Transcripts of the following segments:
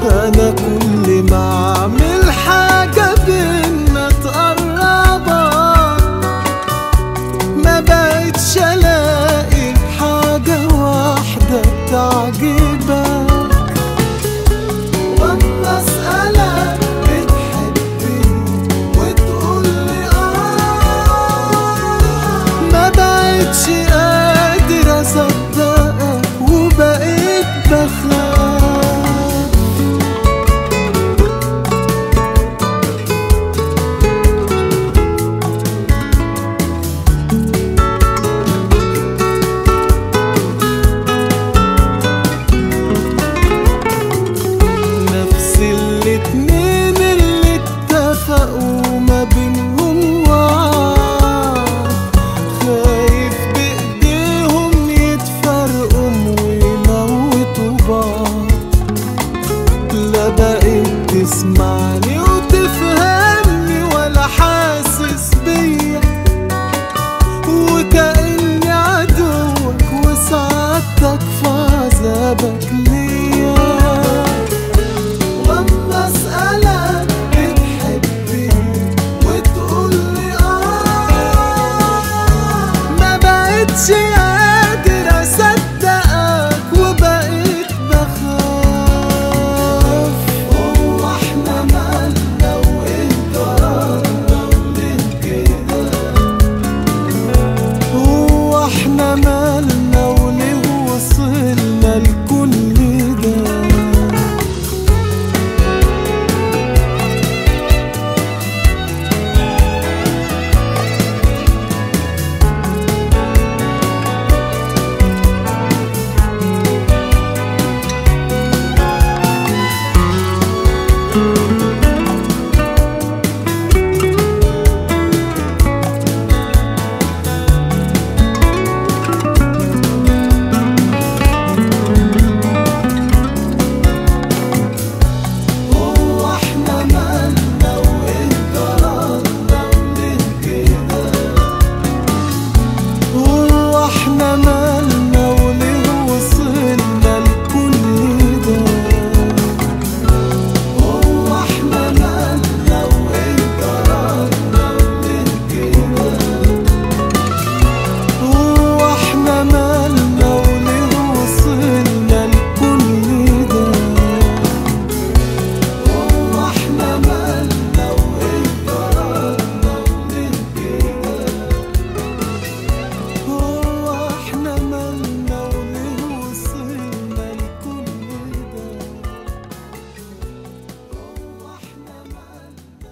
انا كل ما اعمل حاجة بينا تقربك ما بقتش الاقي حاجة واحدة تعجبك واما اسألك بتحبني وتقولي اه ما بقتش قادر اصدقك وبقيت بخاف نفس الاتنين اللي اتفقوا ما بينهم وعد خايف بايديهم يتفرقوا ويموتوا بعض لا بقيت تسمعني وتفهمني ولا حاسس بيا وكأني عدوك وسعادتك في عذابك ليا واما اسألك بتحبني وتقولي اه ما بقتش قادر اصدقك وبقيت بخاف هو احنا مالنا وايه جرالنا وليه كده هو احنا مالنا وليه وصلنا لكل ده هو احنا مالنا وايه جرالنا وليه كده هو احنا مالنا وليه وصلنا لكل ده هو احنا مالنا وايه جرالنا وليه كده هو احنا مالنا وليه وصلنا لكل ده هو احنا مالنا وايه جرالنا وليه كده هو احنا مالنا وليه وصلنا لكل ده هو احنا مالنا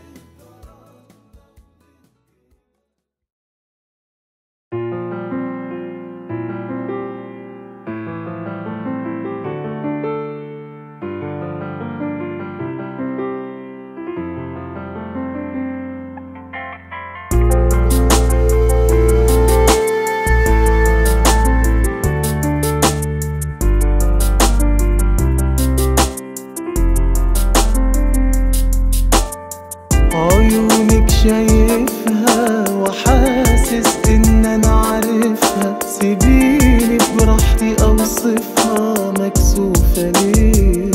عيونك شايفها وحاسس ان انا عارفها سيبيني براحتي اوصفها مكسوفة ليه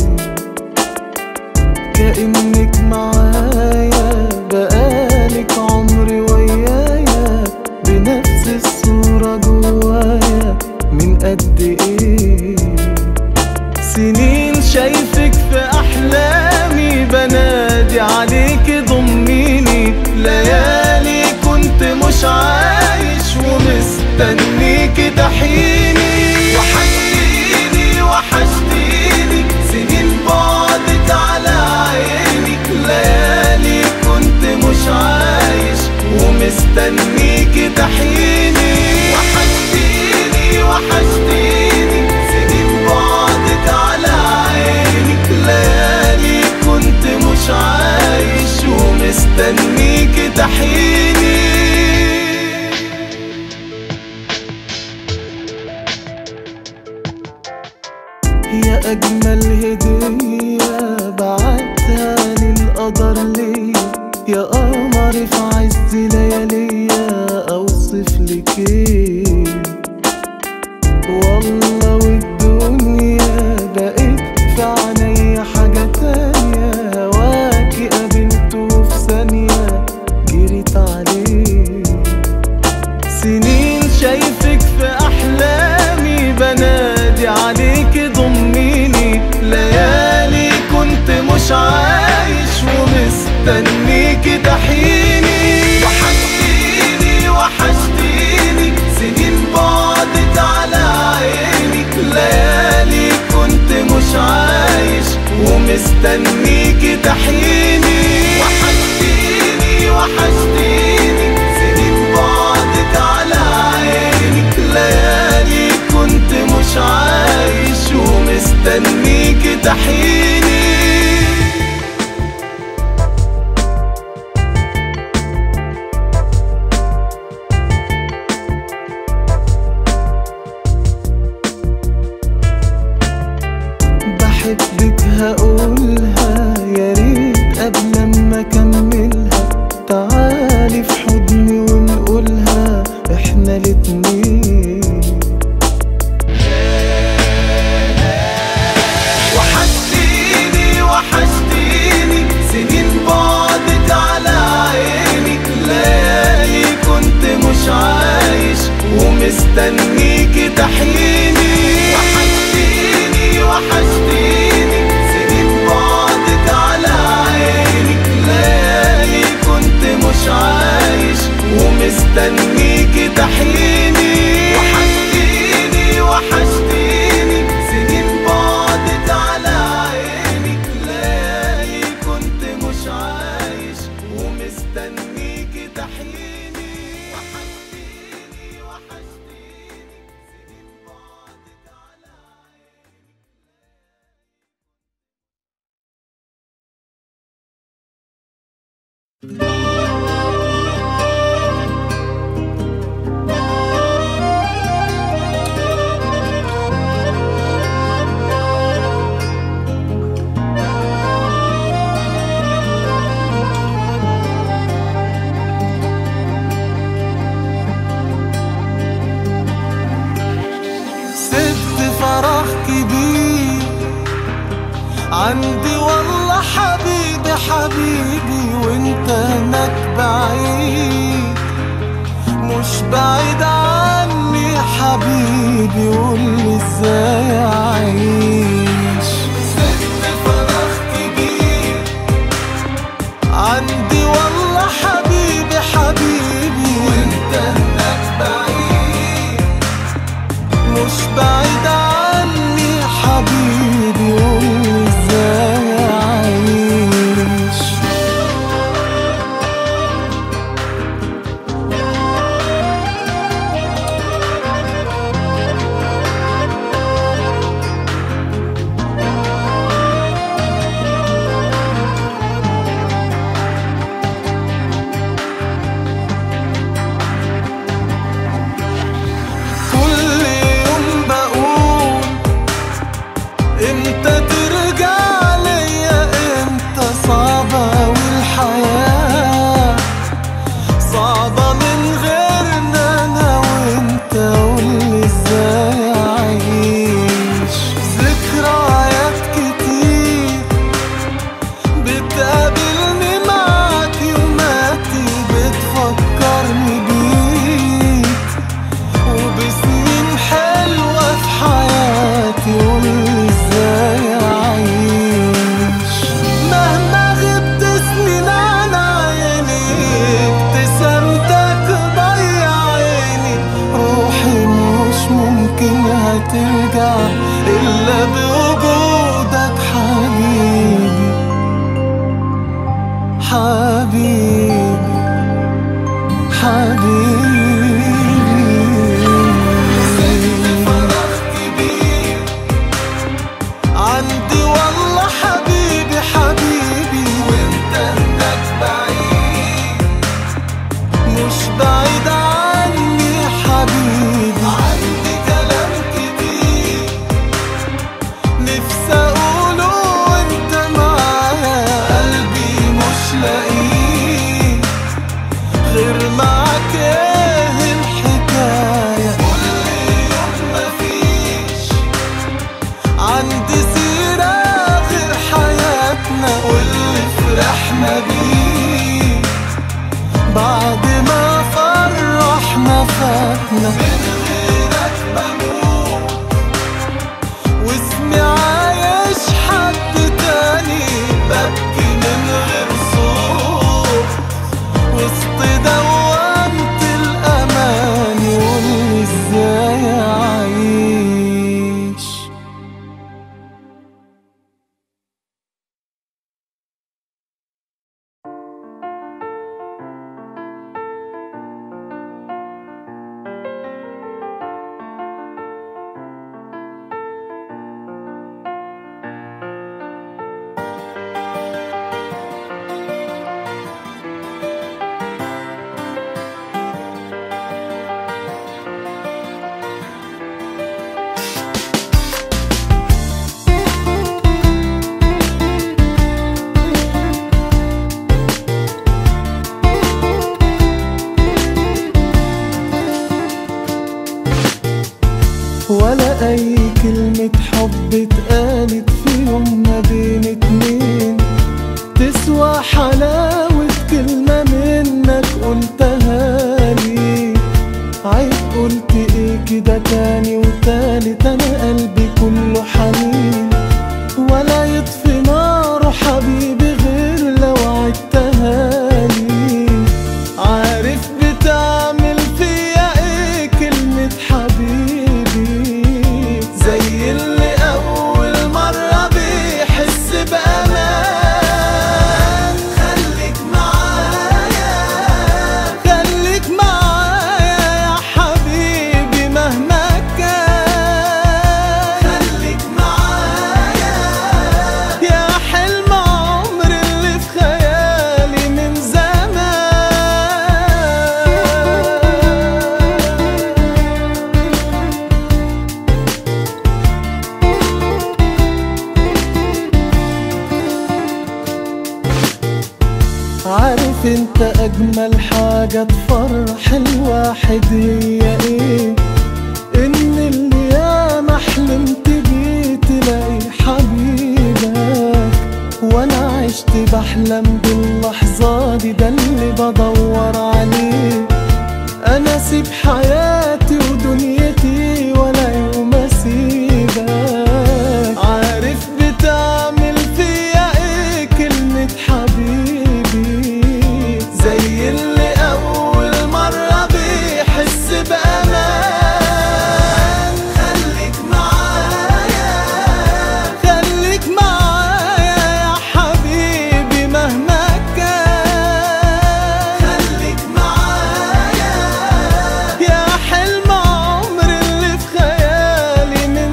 كأنك معايا بقالك عمري ويايا بنفس الصورة جوايا من قد ايه سنين شايفك في احلامي بنادي عليك ضميني ليالي كنت مش عايش ومستنيك تحيني وحشتيني وحشتيني سنين بعدت على عيني ليالي كنت مش عايش ومستنيك تحيني وحشتيني وحشتيني سنين بعدت على عيني ليالي كنت مش عايش ومستنيك تحيني يا أجمل هدية بعتها للقدر ليا يا قمر في عز لياليا أوصف لك إيه والله والدنيا بقت في عينيا حاجة عايش ومستنيك تحيني وحشتيني وحشتيني سنين بعدت على عيني ليالي كنت مش عايش ومستنيك تحيني وحشتيني وحشتيني سنين بعدت على عيني ليالي كنت مش عايش ومستنيك تحيني بحبك هقولها يا ريت قبل ما اكملها تعالي في حضني ونقولها احنا الاتنين وحشتيني وحشتيني سنين بعدت على عيني ليالي كنت مش عايش ومستنيك تحيني وحشتيني وحشتيني سنين بعدت على عيني ليالي كنت مش عايش ومستنيك تحيني وحشتيني وحشتيني سنين بعدت على عيني ليالي كنت مش عايش ومستنيك تحيني وحشتيني وحشتيني سنين بعدت على عيني سبت فرح كبير عندي والله حبيبي حبيبي وانت هناك بعيد مش بعيد عني حبيبي قولي ازاي اعيش سبت فرح كبير عندي والله حبيبي حبيبي وانت هناك بعيد مش بعيد عني حبيبي قولي ازاي اعيش كل يوم بقول امتى ترجع ليا امتى صعبة والحياة صعبة من غيرنا انا وانت قولي ازاي اعيش ذكريات كتير بتقابلني معاك يوماتي بتفكرني بيك وبسنين حلوة في حياتي قولي ازاي اعيش مهما غبت سنين عن عيني ابتسامتك ضيع عيني روحي مش ممكن هترجع الا بوجودك حبيبي حبيبي حبيبي عندي والله حبيبي حبيبي وانت هناك بعيد مش بعيد عني حبيبي عندي كلام كتير نفسي اقوله وانت معايا قلبي مش لاقيه غير معاك ايه الحكاية كل يوم مفيش عندي سيرة غير حياتنا واللي فرحنا بيه بعد ما فرحنا فاتنا من غيرك بموت واسمي عايش حد تاني ببقى يوم ما بين اتنين تسوى حلاوة كلمة منك قلتها لي عيب قلت ايه كده تاني وتالت انا قلبي كله حنين ولا يطفي ناره حبيبي غير لو عدتها لي عارف بتعمل فيا ايه كلمة حبيبي زي اللي اول مرة بيحس بامان خليك معايا خليك معايا يا حبيبي مهما كان خليك معايا يا حلم عمري اللي في خيالي من زمان عارف انت اجمل حاجة تفرح الواحد هي ايه ان اللي ياما حلمت بيه تلاقي حبيبك وانا عشت بحلم باللحظة دي ده اللي بدور عليه انا اسيب حياتي ودنيتي ولا يوم اسيبك عارف بتعمل فيا ايه كلمة حبيبي زي اللي اول مرة بيحس بامان خليك معايا خليك معايا يا حبيبي مهما كان خليك معايا يا حلم عمري اللي في خيالي من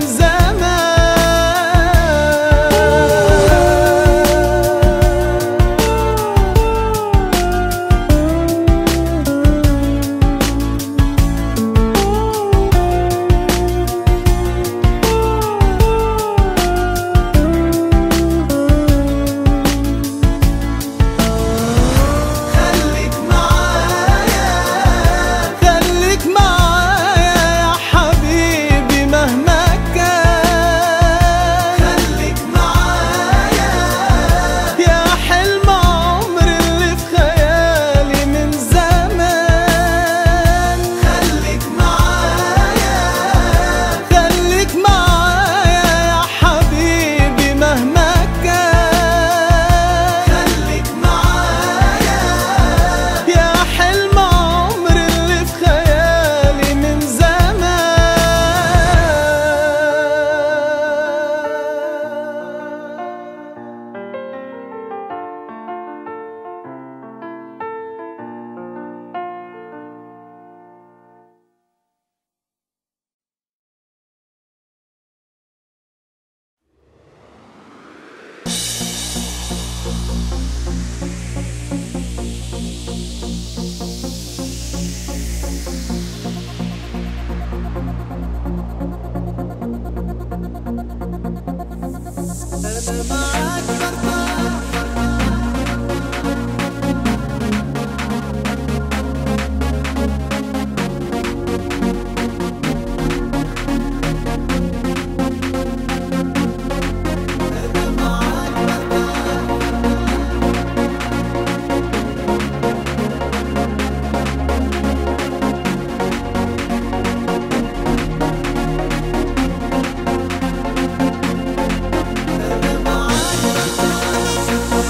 زمان خليك معايا خليك معايا يا حبيبي مهما كان خليك معايا يا حلم عمري اللي في خيالي من زمان خليك معايا خليك معايا يا حبيبي مهما كان خليك معايا يا حلم عمري اللي في خيالي من زمان أنا معاك برتاح أنا معاك برتاح أنا معاك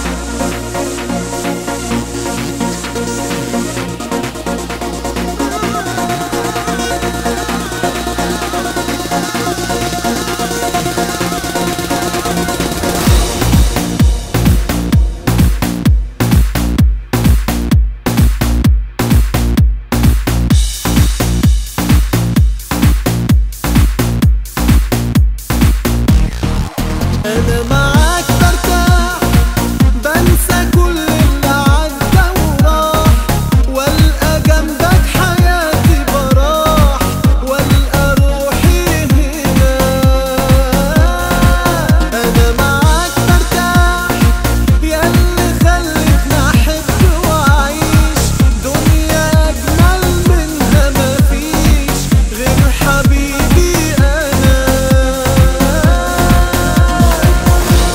أنا معاك برتاح بنسى كل اللي عدى وراح والقى جنبك حياتي براح والقى روحي هنا أنا معاك برتاح ياللي خلتني أحب وأعيش دنيا أجمل منها مفيش غير حبيبي أنا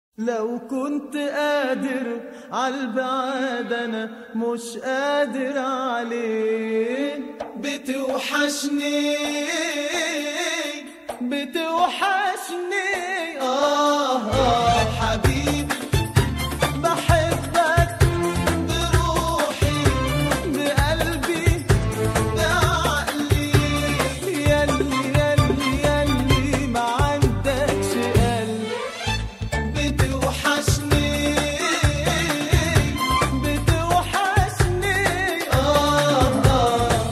لو كنت قادر عالبعاد انا مش قادر عليه بتوحشني بتوحشني آه آه حبيبي بحبك بروحي بقلبي بعقلي يلي يلي يلي ما عندكش قلب بتوحشني بتوحشني آه آه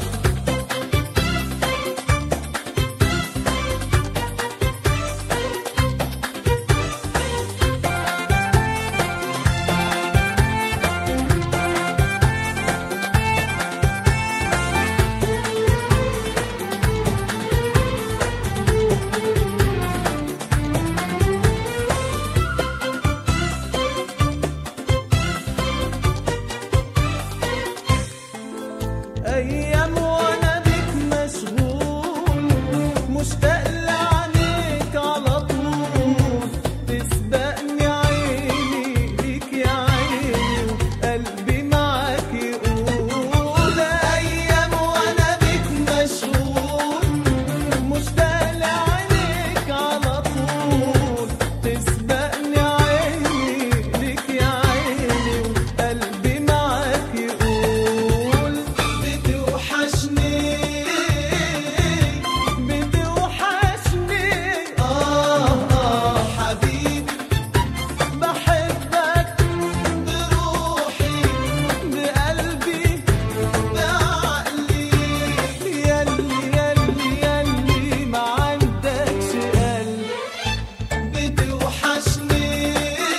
ايام وانا بك مشغول مشتاق لعينيك على طول تسبقني عيني ليك يا عيني وقلبي معاك يقول ايام وانا بك مشغول مشتاق لعينيك على طول تسبقني عيني ليك يا عيني وقلبي معاك يقول بتوحشني بتوحشني آه آه حبيبي بحبك بروحي بقلبي بعقلي يلي يلي يلي ما عندكش قلب بتوحشني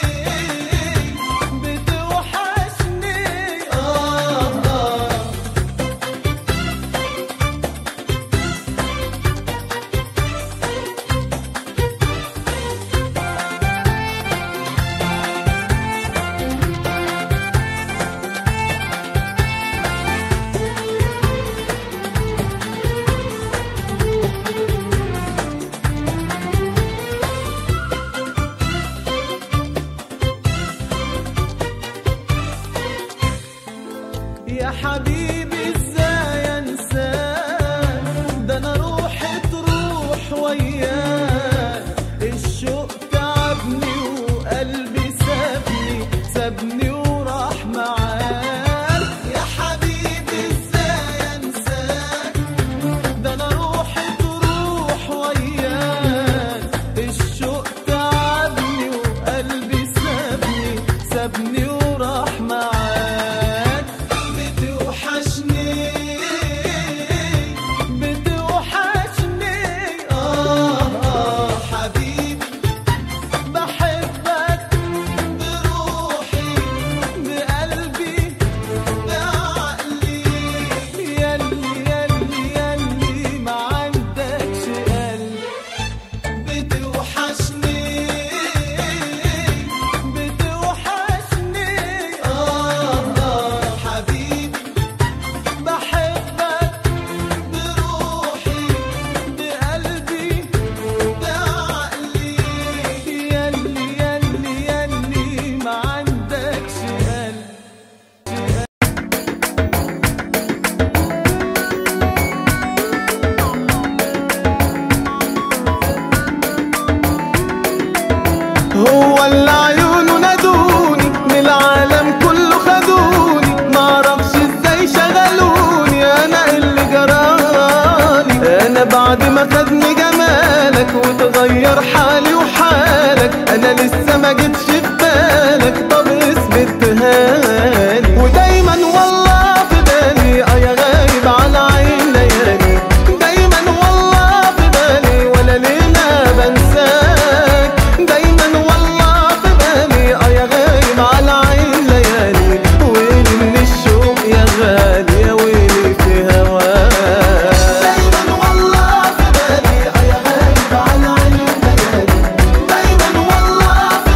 بتوحشني آه آه يا حبيبي ازاي انساك ده انا روحي تروح وياك الشوق تعبني وقلبي سابني سابني وراح معاك يا حبيبي ازاي انساك ده انا روحي تروح وياك الشوق تعبني وقلبي سابني سابني وراح معاك بتوحشني بتوحشني آه آه حبيبي بحبك بروحي بقلبي بعقلي يلي يلي يلي ما عندكش قلب بتوحشني بتوحشني آه آه حبيبي بحبك بروحي بقلبي بعقلي يلي يلي يلي ما عندكش قلب هو اللي عيونه نادوني من العالم كله خدوني معرفش ازاي شغلوني انا اللي جرالي انا بعد ما خدني جمالك وتغير حالي وحالك انا لسه ما جيتش في بالك طب اثبتها لي ودايما والله في بالي اه يا غايب على عين ليالي دايما والله في بالي ولا ليلة بنساك دايما والله في بالي اه يا غايب على عين ليالي ويلي من الشوق يا غالي يا ويلي في هواك دايما والله في بالي اه يا غايب على عين ليالي دايما والله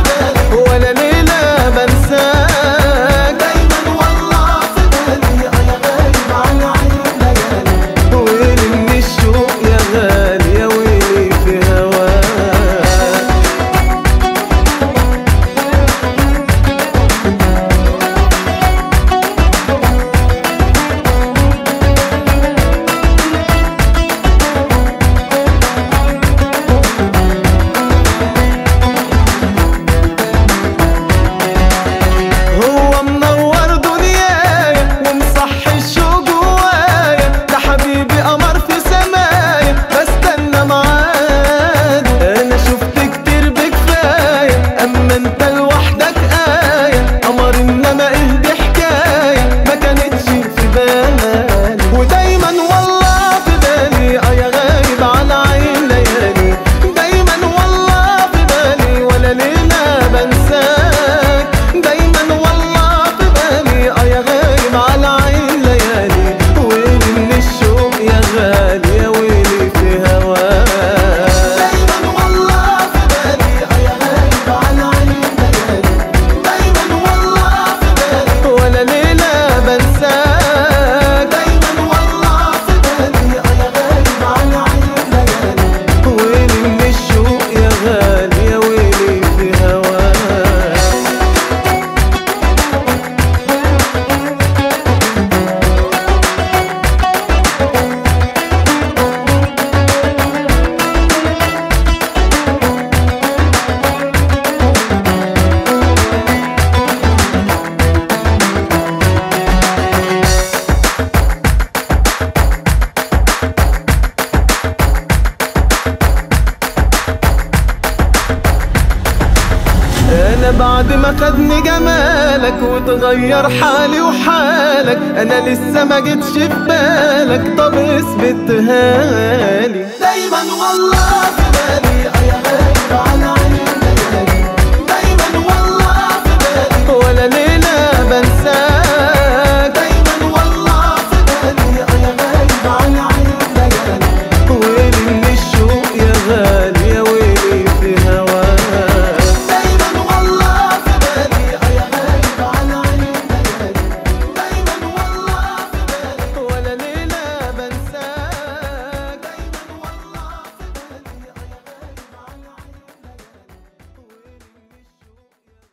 انا بعد ما خدني جمالك وتغير حالي وحالك انا لسه ما جيتش في بالك طب اثبتها لي دايما والله في بالي يا غايب على عيني دايما والله في بالي ولا ليلة بنساك دايما والله في بالي يا غايب على عيني ويلي من الشوق يا غالي يا ويلي في هواك دايما والله في بالي يا غايب على عيني دايما والله في بالي ولا ليلة بنساك دايما والله في بالي يا غايب على عيني ويلي من الشوق يا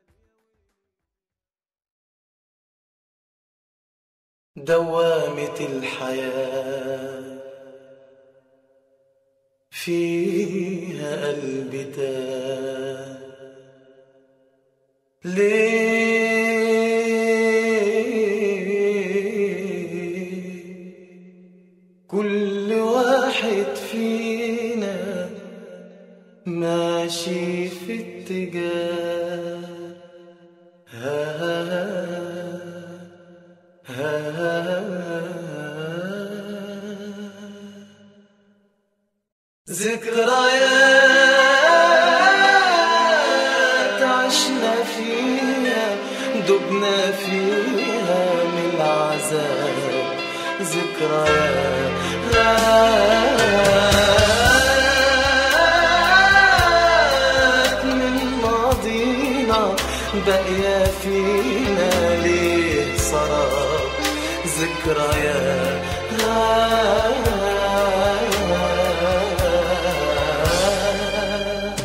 غالي دوامة الحياة فيها قلبي تاه ليه كل واحد فينا ماشي في اتجاه ذكريات عشنا فيها دبنا فيها من العذاب ذكريات من ماضينا باقية فينا ليه سراب ذكريات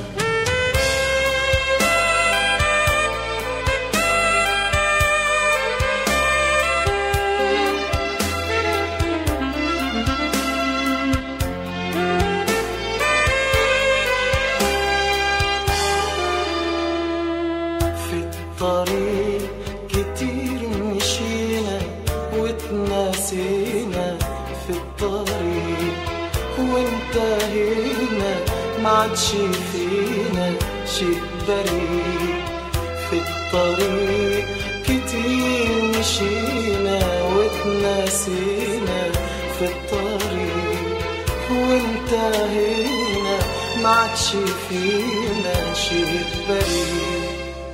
في الطريق كتير مشينا واتناسينا في الطريق وانتهينا معادش فينا شيء بريء في الطريق كتير مشينا واتناسينا في الطريق وانتهينا معادش فينا شيء بريء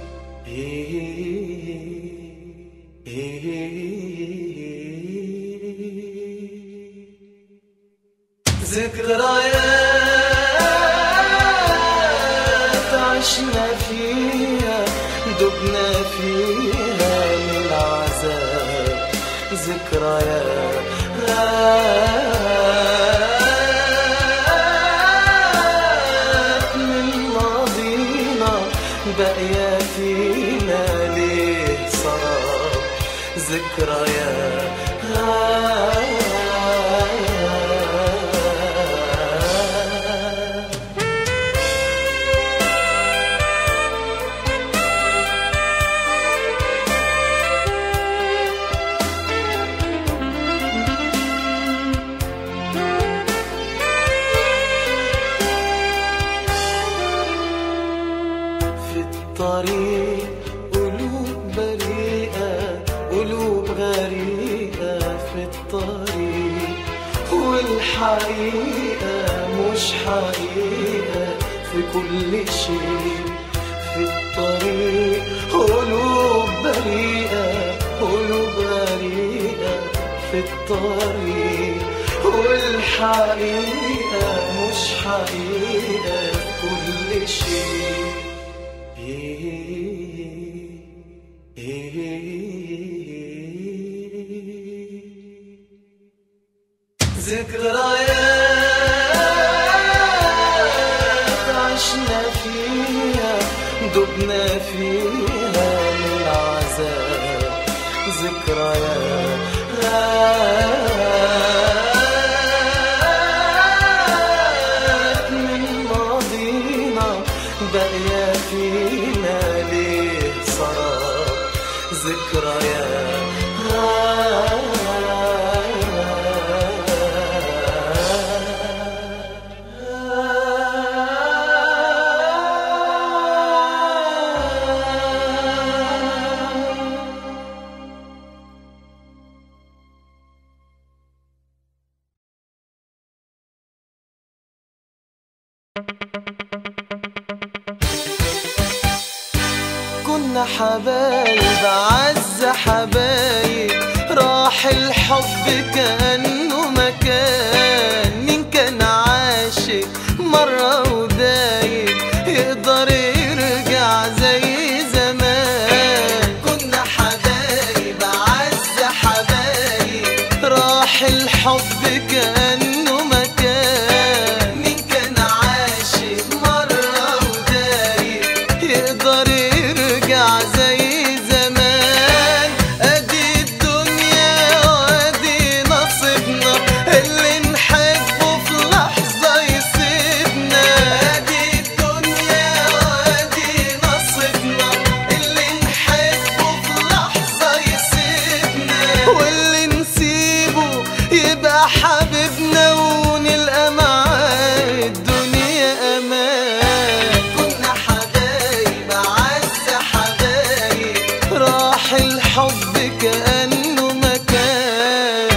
ذكريات عشنا فيها دبنا فيها من العذاب ذكريات من ماضينا باقية فينا ليه سراب ذكريات في الطريق قلوب بريئة قلوب غريقة في الطريق والحقيقة مش حقيقة في كل شيء في الطريق قلوب بريئة قلوب غريقة في الطريق والحقيقة مش حقيقة في كل شيء ذكريات عشنا فيها دبنا فيها من العذاب ذكريات من ماضينا باقية فينا ليه سراب ذكريات كنا حبايب عز حبايب راح الحب كأنه مكان مين كان عاشق مرة ودايب يقدر يرجع زي زمان كنا حبايب عز حبايب راح الحب كأنه مكان مين كان عاشق مرة ودايب يقدر يرجع زي زمان ادي الدنيا وادي نصيبنا اللي نحبه في لحظة يسيبنا ادي الدنيا وادي نصيبنا اللي نحبه في لحظة يسيبنا واللي نسيبه يبقى حبيبنا ونلقى معاه الدنيا امان كنا حبايب عز حبايب راح الحب كأنه مكان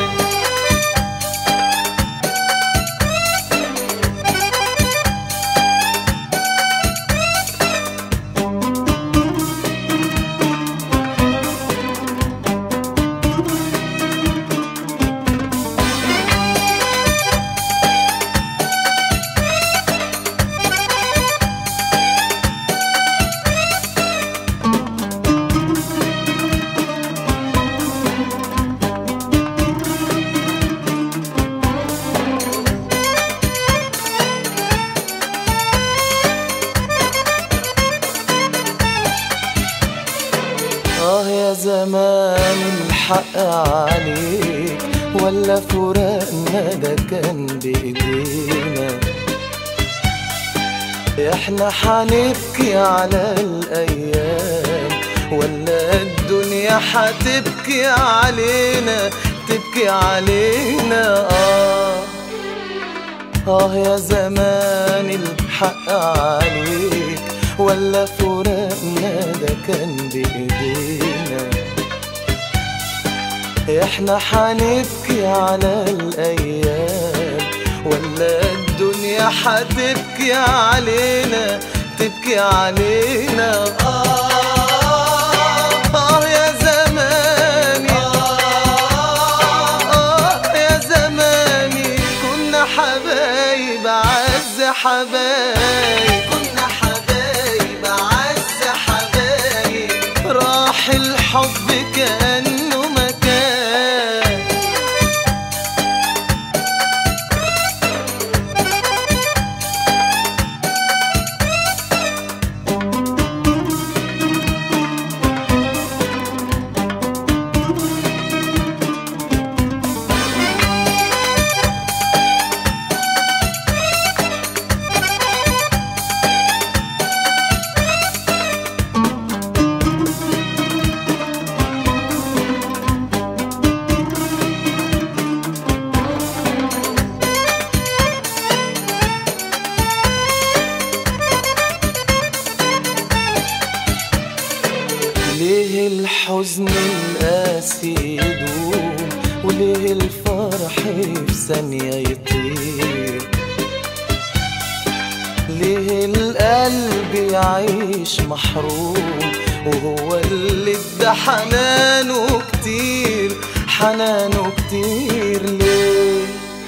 آه يا زمان الحق عليك ولا فراقنا ده كان بإيدينا احنا حنبكي على الأيام ولا الدنيا حتبكي علينا تبكي علينا آه آه يا زمان الحق عليك ولا فراقنا ده كان بإيدينا احنا حنبكي على الأيام ولا الدنيا حتبكي علينا تبكي علينا آه آه يا زماني آه يا زماني كنا حبايب عز حبايب كنا حبايب عز حبايب راح الحب كأنه مكان ليه الحزن القاسي يدوم وليه الفرح في ثانية يطير ليه القلب يعيش محروم وهو اللي ادى حنانه كتير حنانه كتير ليه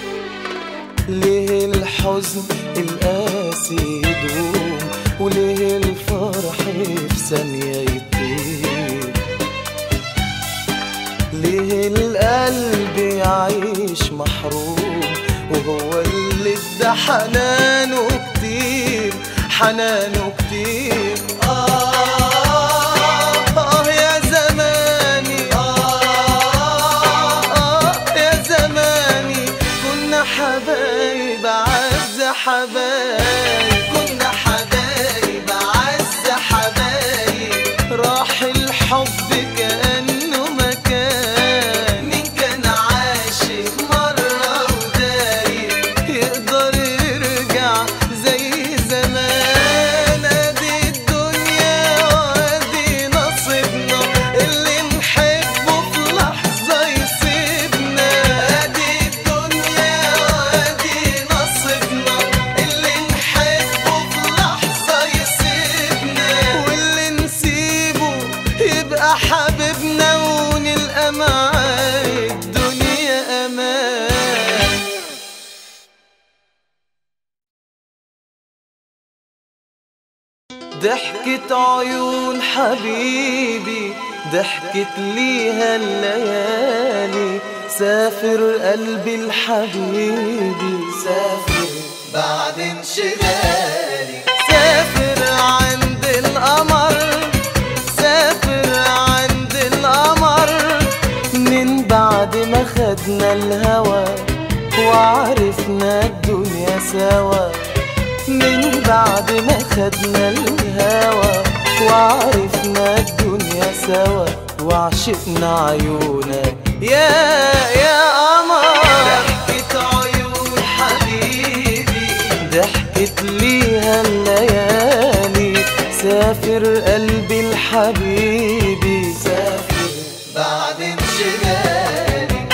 ليه الحزن القاسي يدوم وليه الفرح في ثانية يطير ليه القلب يعيش محروم وهو اللي ادى حنانه كتير حنانه كتير آه آه يا زماني آه آه يا زماني كنا حبايب عز حبايب كنا حبايب عز حبايب راح الحب كأنه مكان مين كان عاشق مرة ودايب يقدر يرجع زي زمان ادي الدنيا وادي نصيبنا اللي نحبه في لحظة يسيبنا ادي الدنيا وادي نصيبنا اللي نحبه ضحكة عيون حبيبي ضحكت ليها الليالي سافر قلبي الحبيبي سافر بعد انشغالي سافر عند القمر سافر عند القمر من بعد ما خدنا الهوى وعرفنا الدنيا سوا من بعد ما خدنا الهوى وعرفنا الدنيا سوا وعشقنا عيونك يا يا قمر ضحكة عيون حبيبي ضحكت ليها الليالي سافر قلبي الحبيبي سافر بعد انشغالي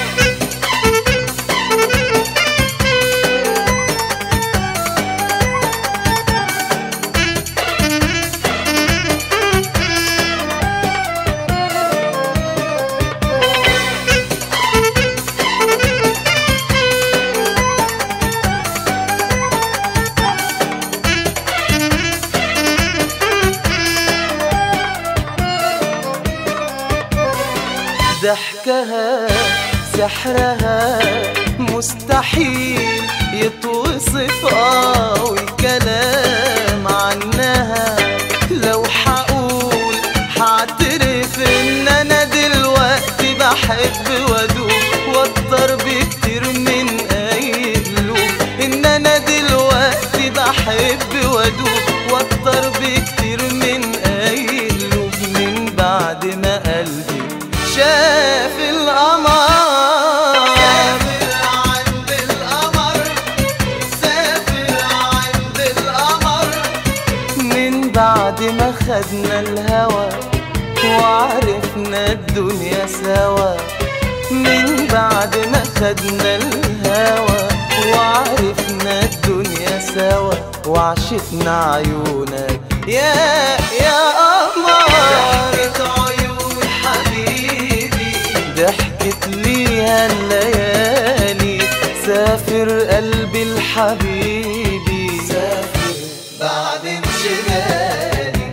ضحكها سحرها مستحيل يتوصف قوي كلام عنها لو حقول حاعترف ان انا دلوقتي بحب وادوب واكتر بكتير من اي قلوب ان انا دلوقتي بحب وادوب واكتر بكتير من اي قلوب من بعد ما قلبي شاف القمر سافر عند القمر سافر عند القمر من بعد ما خدنا الهوى وعرفنا الدنيا سوا من بعد ما خدنا الهوى وعرفنا الدنيا سوا وعشقنا عيونك يا يا قمر ضحكة عيون حبيبي ضحكت ليها الليالي سافر قلبي الحبيبي سافر بعد انشغالي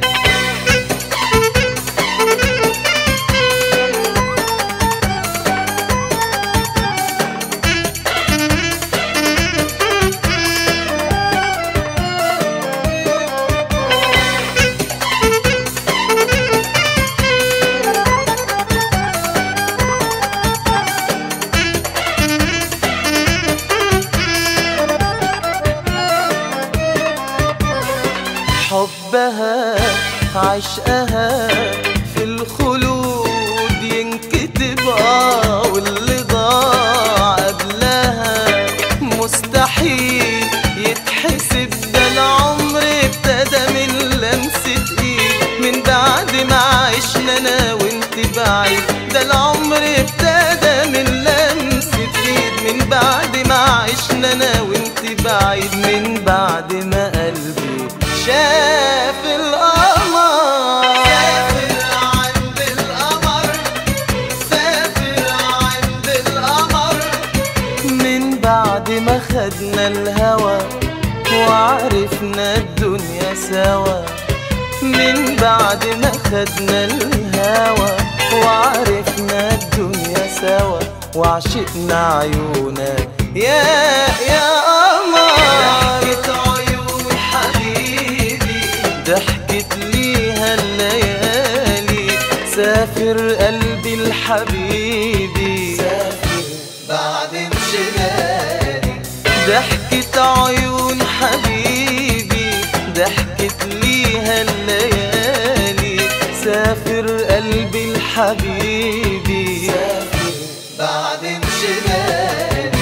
حبها عشقها في الخلود ينكتب اه واللي ضاع قبلها مستحيل يتحسب ده العمر ابتدى من لمسة ايد من بعد ما عشنا انا وانت بعيد ده العمر ابتدى من لمسة ايد من بعد ما عشنا انا وانت بعيد من بعد ما قلبي شاف القمر سافر عند القمر سافر عند القمر من بعد ما خدنا الهوى وعرفنا الدنيا سوا من بعد ما خدنا الهوى وعرفنا الدنيا سوا وعشقنا عيونك يا يا قمر ضحكة عيون حبيبي ضحكت ليها الليالي سافر قلبي الحبيبي سافر بعد انشغالي ضحكة عيون حبيبي ضحكت ليها الليالي سافر قلبي الحبيبي سافر بعد انشغالي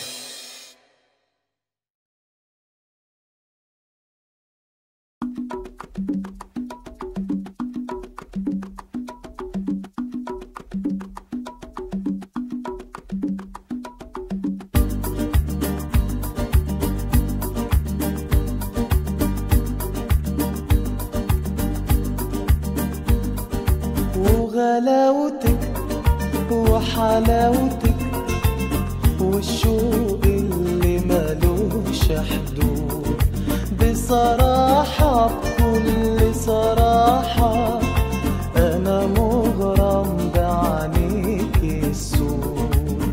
وغلاوتك وحلاوتك والشوق اللي ملوش حدود بس بصراحة بكل صراحة أنا مغرم بعينيك السود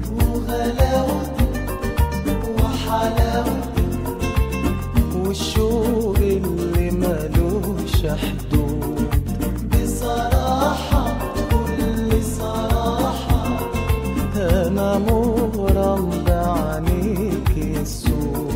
وغلاوتك وحلاوتك والشوق اللي ملوش حدود بصراحة بكل صراحة أنا مغرم بعينيك السود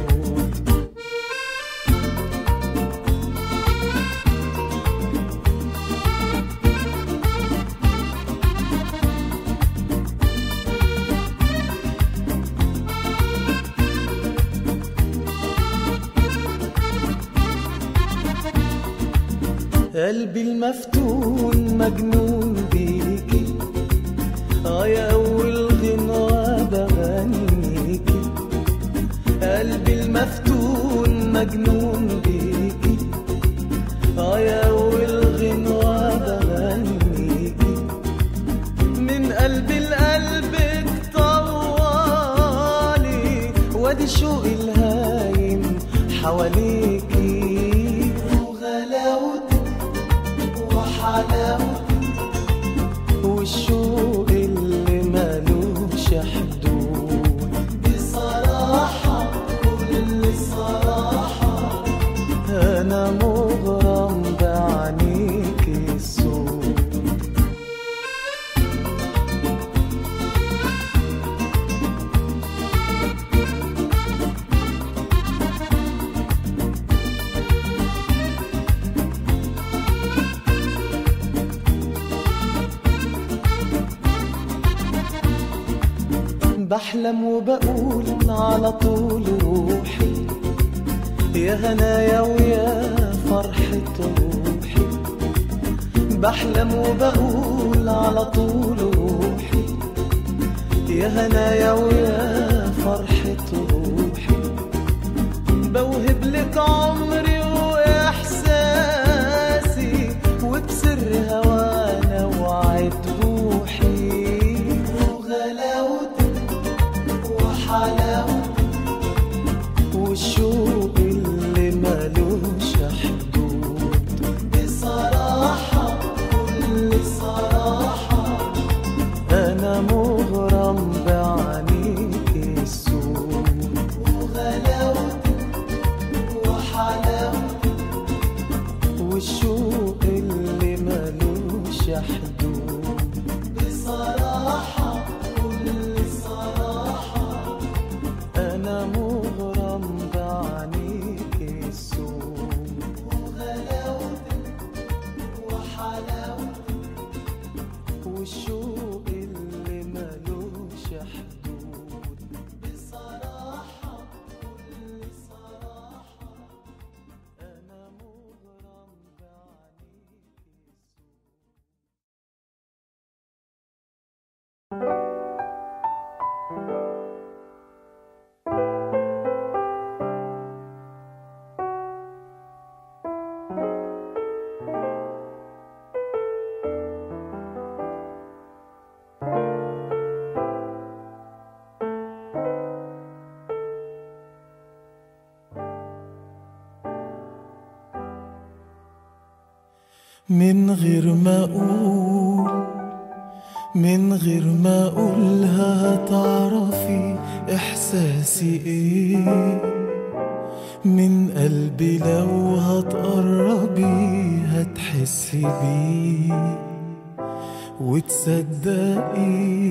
قلبي المفتون مجنون بيكي اه يا اول غنوة بغنيكي قلبي المفتون مجنون بيكي اه يا اول غنوة بغنيكي من قلبي لقلبك طوالي وادي شوق الهايم حواليكي وغلاوتك وحلاوتك والشوق اللي ملوش حدود بصراحة كل صراحة أنا مغرم بعينيك السود بحلم وبقول على طول روحي يا هنايا ويا فرحة روحي بحلم وبقول على طول روحي يا هنايا ويا فرحة روحي بوهب لك عمري واحساسي وبسر هوانا وعد روحي وغلاوتك وحلاوتك والشوق اللي ملوش حدود بصراحة كل صراحة أنا مغرم بعينيك السود وغلاوتك وحلاوتك والشوق اللي ملوش حدود بصراحة كل صراحة أنا مغرم بعينيك السود وغلاوتك وحلاوتك والشوق اللي ملوش حدود بصراحة كل صراحة أنا مغرم بعينيك السود من غير ما اقول من غير ما اقولها هتعرفي احساسي ايه من قلبي لو هتقربي هتحسي بيه وتصدقي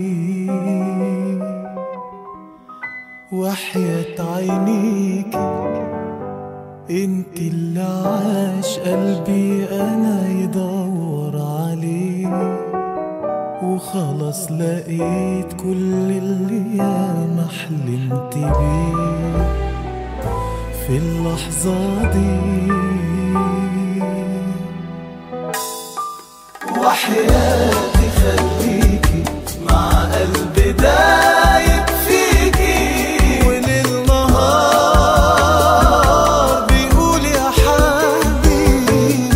وحياة عينيكي انت اللي عاش قلبي انا يدور عليه وخلاص لقيت كل اللي ياما حلمت بيه في اللحظة دي وحياتي خليكي مع قلب دايب فيكي وليل نهار بيقول يا حبيبي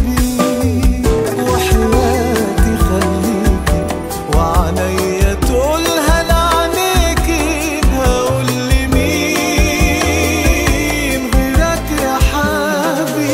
وحياتي خليكي وعنيا تقولها لعنيكي هقول لمين غيرك يا حبيبي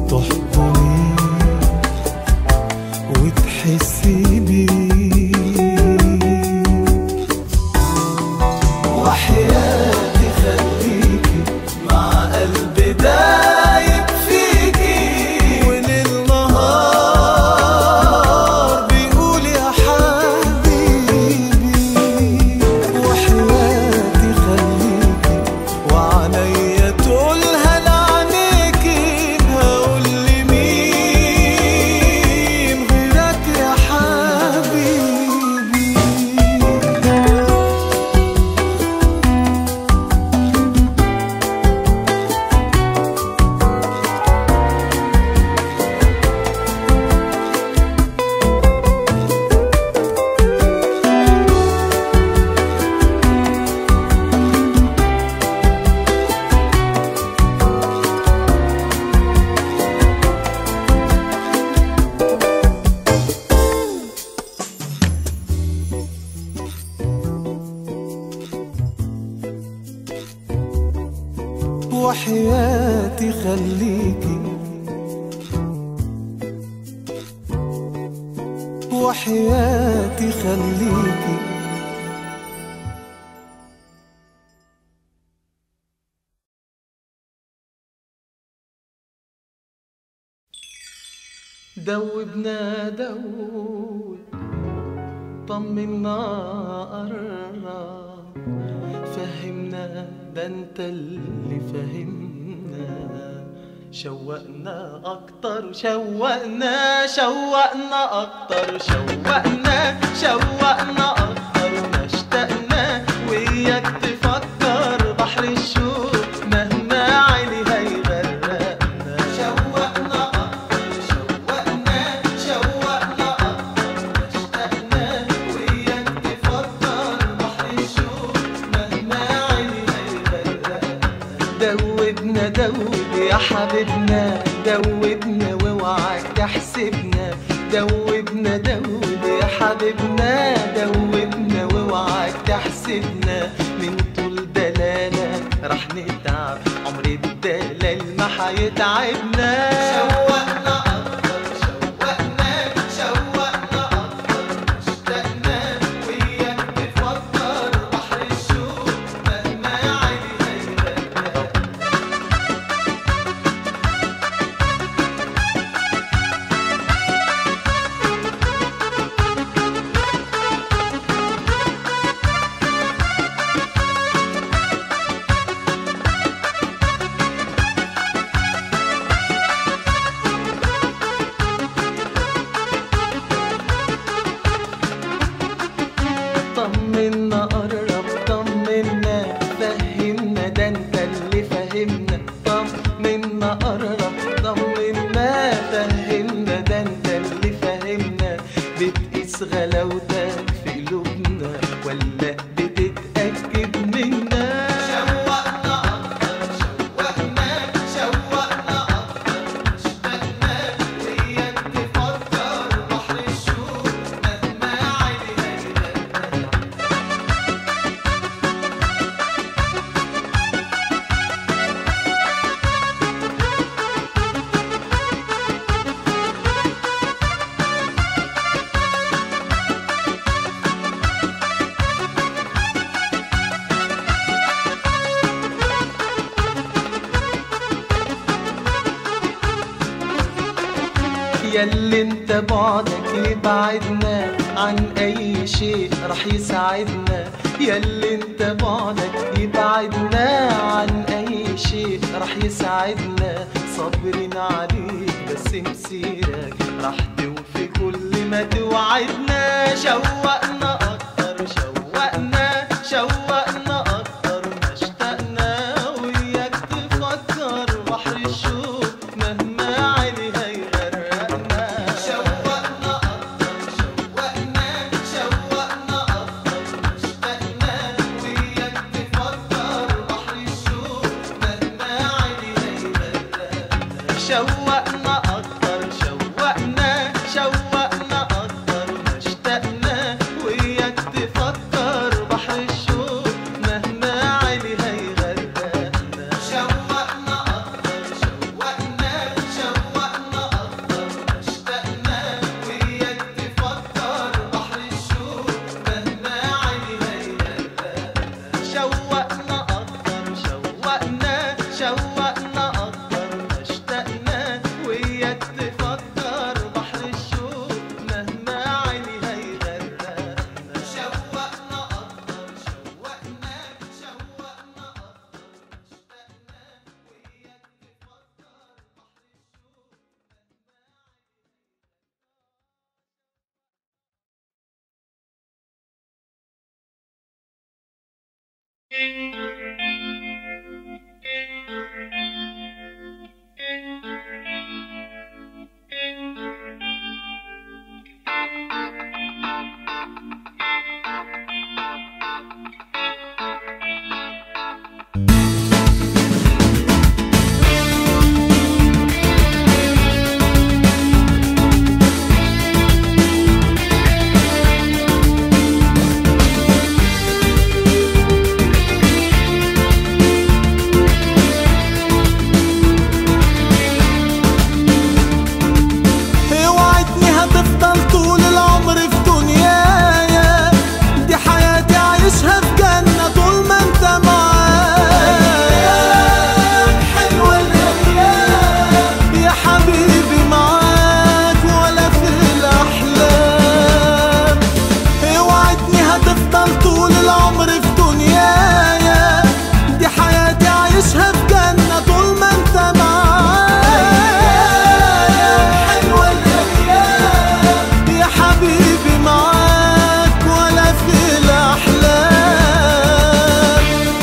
تحضني وتحسي بيه وحياتي خليكي مع قلبي دايب فيكي وليل نهار بيقول يا حبيبي وحياتي خليكي وعليا تقولها لعينيكي هقول لمين غيرك يا حبيبي وحياتي خليكي وحياتي خليكي دوبنا دوب طمنا قرب فهمنا ده انت اللي فهمنا شوقنا اكتر شوقنا شوقنا اكتر شوقنا شوقنا اكتر ما اشتقنا وياك تفكر بحر الشوق مهما عيني هيغرقنا شوقنا اكتر شوقنا شوقنا اكتر ما اشتقنا وياك تفكر بحر الشوق مهما عيني هيغرقنا دوبنا دوب يا حبيبنا دوبنا واوعك تحسبنا دوبنا دوب يا حبيبنا دوبنا واوعك تحسبنا من طول دلالة رح نتعب عمر الدلال ما حيتعبنا شوقنا أكتر شوقنا شوقنا أكتر اشتقنا وياك تفكر بحر الشوق مهما عيني هيغرقنا طمنا قرب طمنا فهمنا ده انت اللي فهمنا طمنا قرب طمنا فهمنا ده انت اللي فهمنا بتقيس غلاوتك في قلوبنا ولا بتتأكد منا شوقنا أكتر شوقنا شوقنا أكتر اشتقنا وياك تفكر بحر الشوق مهما عيني هيغرقنا ياللي انت بعدك يبعدنا عن اي شيء رح يساعدنا ياللي انت بعدك يبعدنا عن اي شيء رح يساعدنا صابرين عليك بس مسيرك رح توفي كل ما توعدنا شوقنا اكتر شوقنا شوقنا اكتر ما اشتقنا وياك تفكر بحر الشوق مهما عيني هيغرقنا شوقنا اكتر شوقنا شوقنا اكتر ما اشتقنا وياك تفكر بحر الشوق مهما عيني هيغرقنا شوقنا اكتر شوقنا شوقنا اكتر ما اشتقنا وياك تفكر بحر الشوق مهما عيني هيغرقنا شوقنا اكتر شوقنا شوقنا اوعدني هتفضل طول العمر في دنيايا دي حياتي عايشها في جنة طول ما انت معايا حلوة الايام يا حبيبي معاك ولا في الاحلام اوعدني هتفضل طول العمر في دنيايا دي حياتي عايشها في جنة طول ما انت معايا حلوة الايام يا حبيبي معاك ولا في الاحلام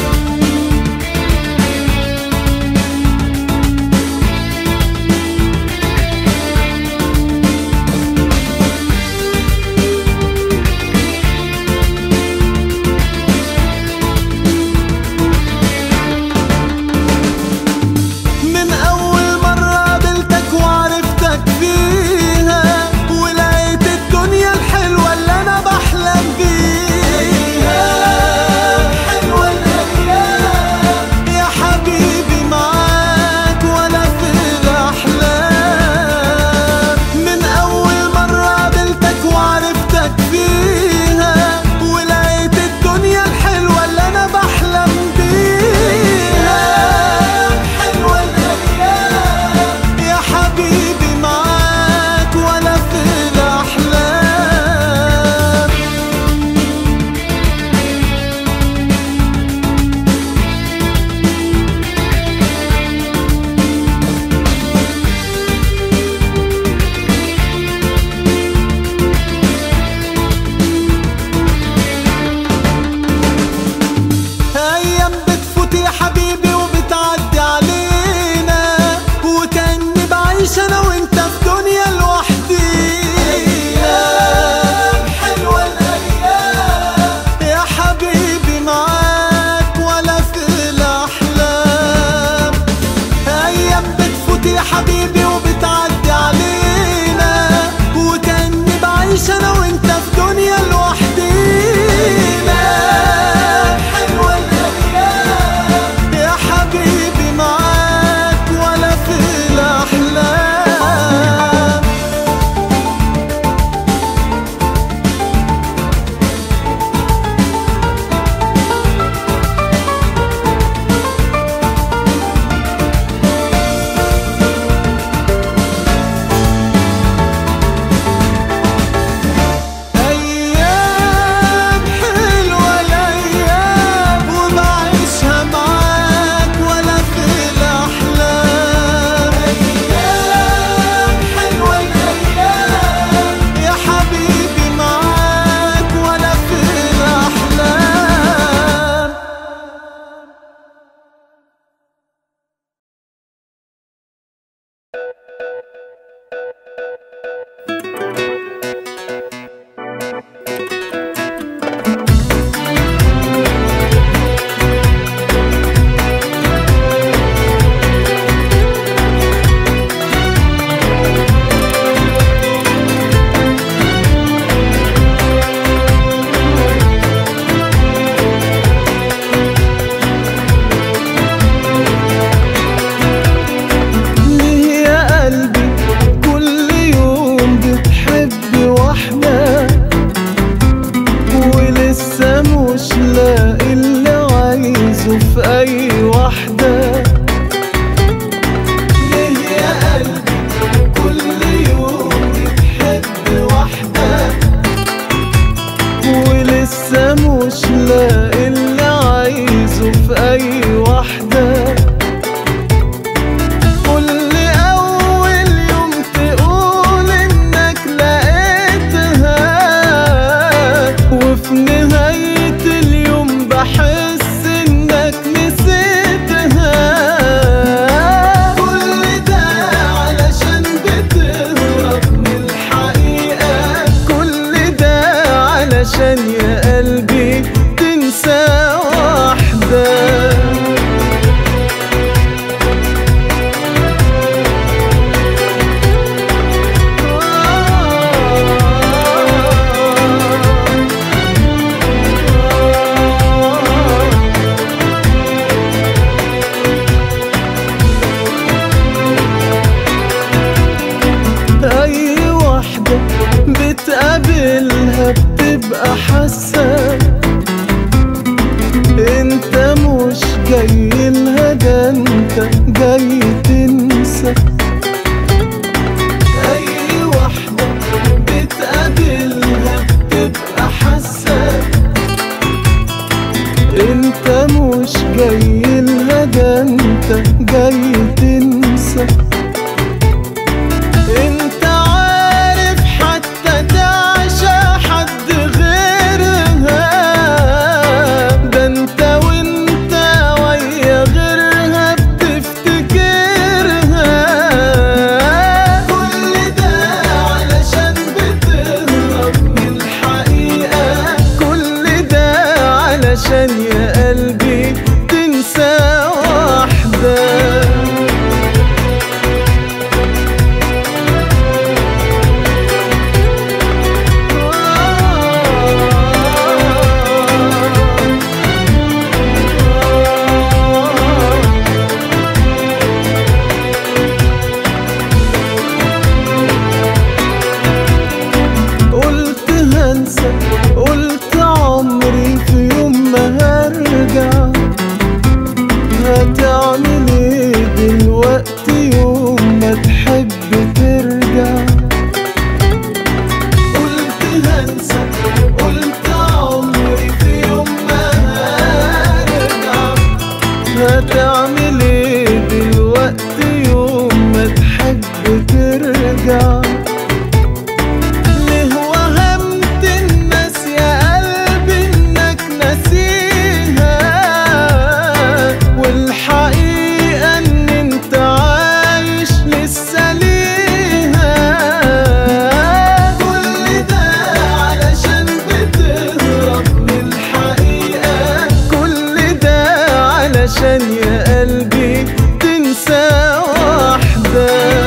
من أول مرة قابلتك وعرفتك فيها ولقيت الدنيا الحلوة اللي أنا بحلم بيها حلوة الأيام يا حبيبي معاك ولا في الأحلام من أول مرة قابلتك وعرفتك فيها ولقيت الدنيا الحلوة اللي أنا بحلم بيها حلوة الأيام يا حبيبي معاك ولا في الأحلام ايام بتفوت يا حبيبي وبتعدي علينا وكاني بعيش انا وانت في دنيا لوحدي ايام حلوه الايام يا حبيبي معاك ولا في الاحلام ايام بتفوت يا حبيبي وبتعدي علينا وكاني بعيش انا وانت في دنيا لوحدينا حلوه الايام يا حبيبي معاك ولا في الاحلام ترجع ليه وهمت الناس يا قلبي انك ناسيها والحقيقة ان انت عايش لسه ليها كل ده علشان بتهرب من الحقيقة كل ده علشان يا قلبي تنسى واحدة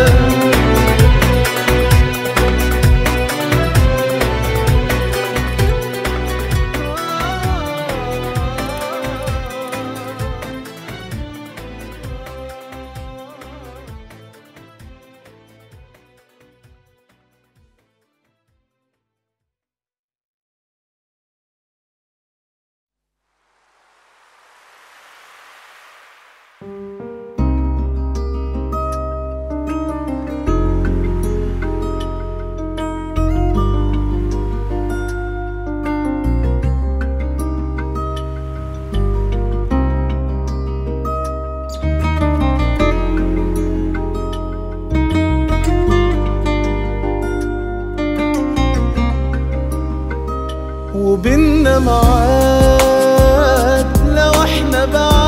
وبيننا معاد لو احنا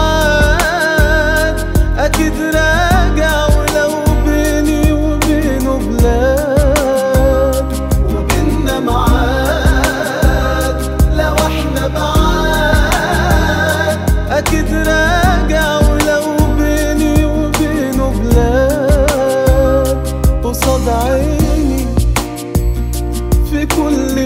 بعاد اكيد راجع ولو بيني وبينه بلاد وبيننا معاد لو احنا بعاد اكيد راجع ولو بيني وبينه بلاد قصاد عيني في كل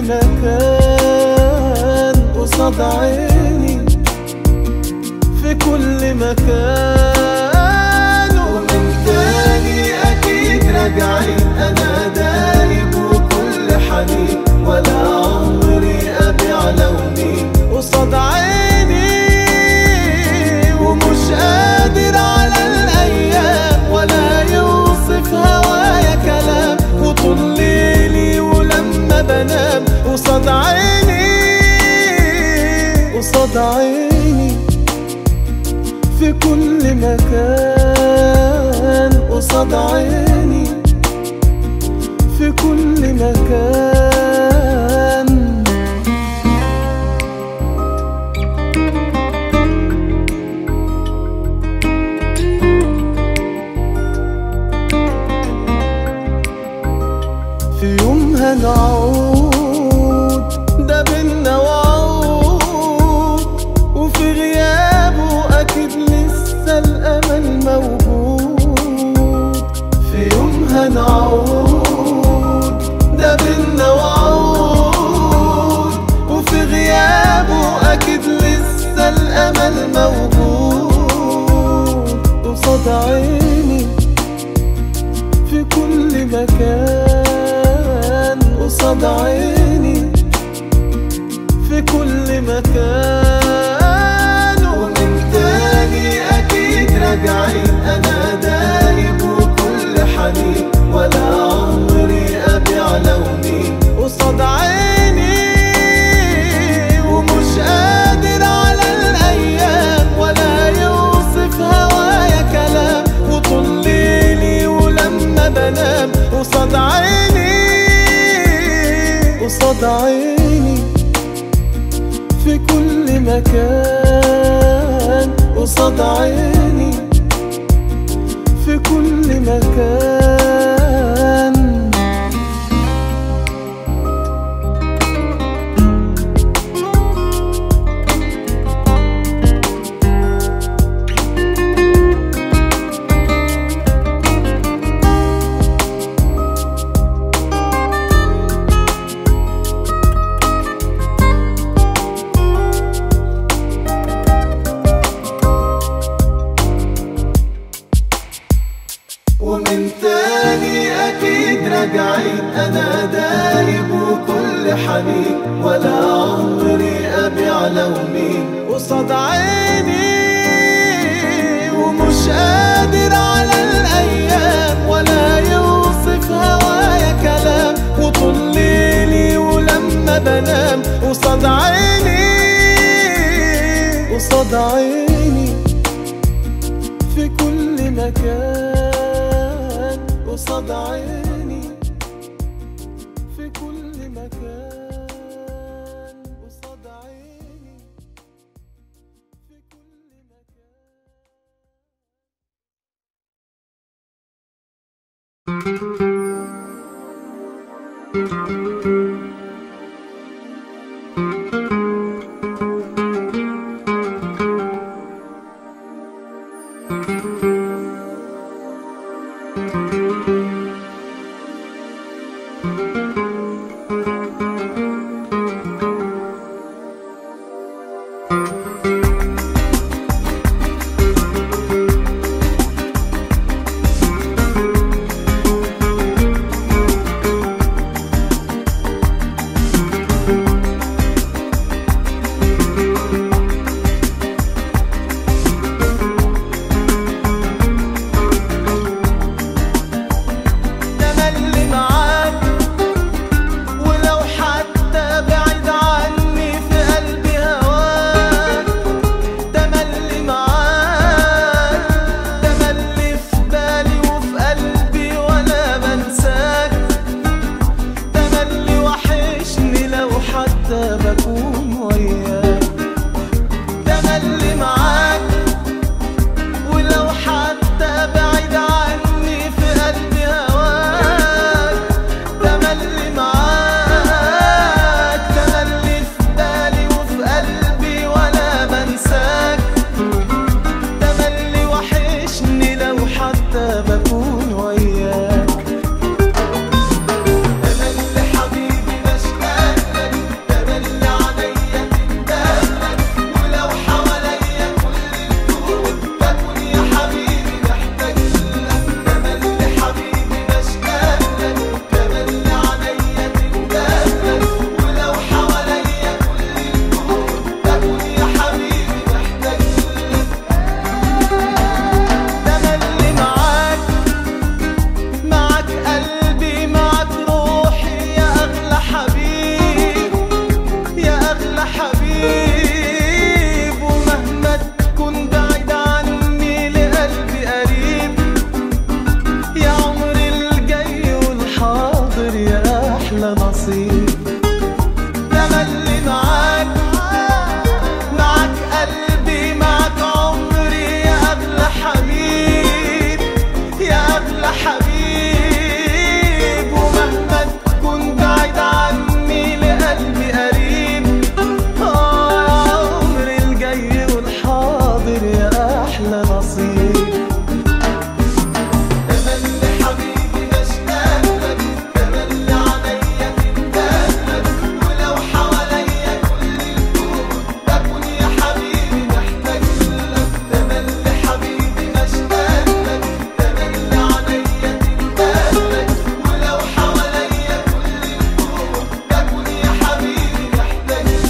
مكان قصاد عيني في كل مكان ومن تاني أكيد راجعين أنا دايب وكل حنين ولا عمري أبيع لوني قصاد عيني ومش قادر على الأيام ولا يوصف هوايا كلام وطول ليلي ولما بنام قصاد عيني قصاد عيني في كل مكان قصاد عيني في كل مكان في يوم هنعود ده بينا وعود وفي غيابه أكيد لسه الأمل موجود في يوم هنعود ده بينا وعود وفي غيابه أكيد لسه الأمل موجود قصاد عيني في كل مكان قصاد عيني في كل مكان ومن تاني أكيد راجعين أنا دايب وكل حنين ولا عمري أبيع لوني قصاد عيني ومش قادر على الأيام ولا يوصف هوايا كلام وطول ليلي ولما بنام قصاد عيني قصاد عيني في كل مكان قصاد عيني في كل مكان ومن تاني أكيد راجعين أنا دايب وكل حنين ولا عمري أبيع لوني قصاد عيني ومش قادر على الأيام ولا يوصف هوايا كلام وطول ليلي ولما بنام قصاد عيني قصاد عيني في كل مكان قصاد عيني في كل مكان قصاد عيني في كل مكان تملي معاك ولو حتى بعيد عني في قلبي هواك تملي معاك تملي في بالي وفي قلبي ولا بنساك تملي وحشني لو حتى بكون وياك تملي معاك ولو حتى بعيد عني في قلبي هواك تملي معاك تملي في بالي وفي قلبي ولا بنساك تملي وحشني لو حتى بكون وياك تملي حبيبي بشتاق لك تملي عليا تندهلك ولو حواليا كل الكون بكون يا حبيبي محتاج لك تملي حبيبي بشتاق لك تملي عليا تندهلك ولو حواليا كل الكون بكون يا حبيبي محتاج لك تملي معاك معك قلبي معك روحي يا أغلى حبيب يا أغلى حبيب ومهما تكون بعيد عني لقلبي قريب يا عمري الجاي والحاضر يا أحلى نصيب تملي معاك معك قلبي معك عمري يا أغلى حبيب يا أغلى حبيب ومهما تكون بعيد عني لقلبي قريب آه يا عمري الجاي والحاضر يا أحلى نصيب تملي حبيبي بشتاق لك تملي عليا تندهلك ولو حواليا كل الكون بكون يا حبيبي محتاج لك تملي حبيبي بشتاق لك تملي عليا تندهلك ولو حواليا كل الكون بكون يا حبيبي محتاج لك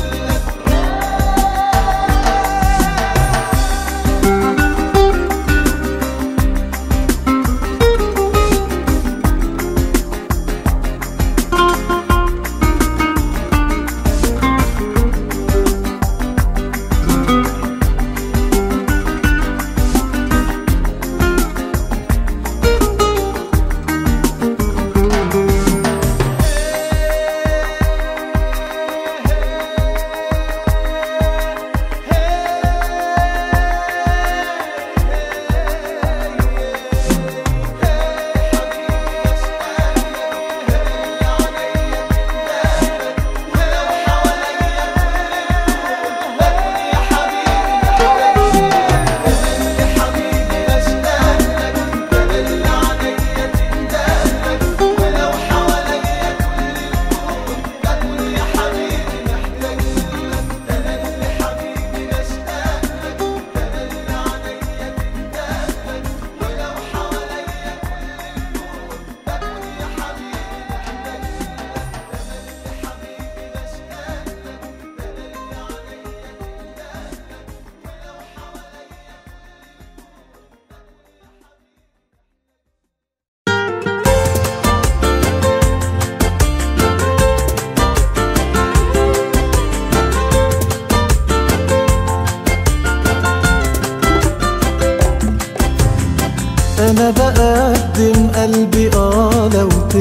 انا بقدم قلبي اه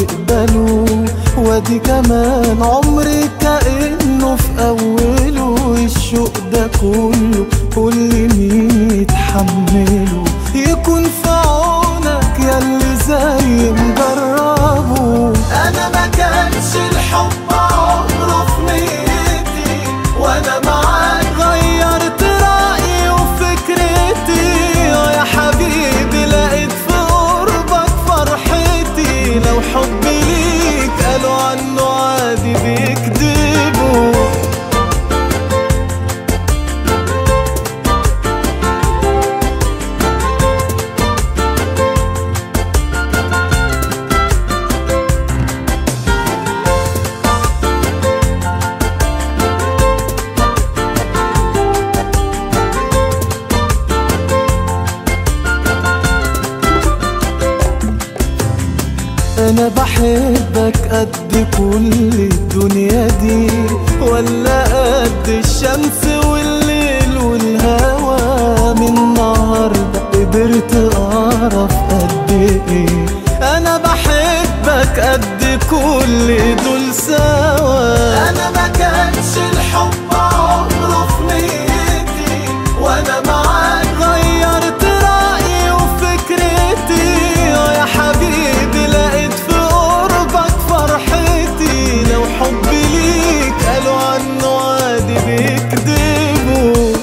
يقبلوا وادي كمان عمري كأنه في أوله الشوق ده كله كل مين يتحمله يكون في عونك ياللي زي مجربه أنا ما كانش الحب عمره في نيتي وأنا معاك غيرت رأيي وفكرتي يا حبيبي لقيت في قربك فرحتي لو حبي ليك قالوا عنه عادي بيكذبوا انا بحبك قد كل الدنيا دي ولا قد الشمس والليل والهوى من النهارده قدرت اعرف قد ايه انا بحبك قد كل دول سوا انا ما كانش الحب عمره في نيتي وانا معاك غيرت رايي وفكرتي يا حبيبي لقيت في قربك فرحتي لو حبي ليك قالوا عنه عادي بيكذبوا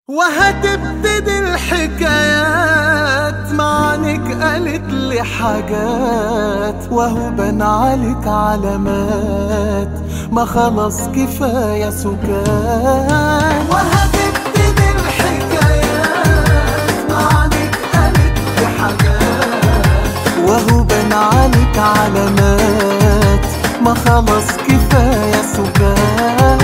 وهتبتدي الحكايات معنك قالت لي حاجات وهو بان عليك علامات ما خلاص كفاية سكات وهتبتدي الحكايات معنك قالت لي حاجات وهو بان عليك علامات ما خلاص كفاية سكات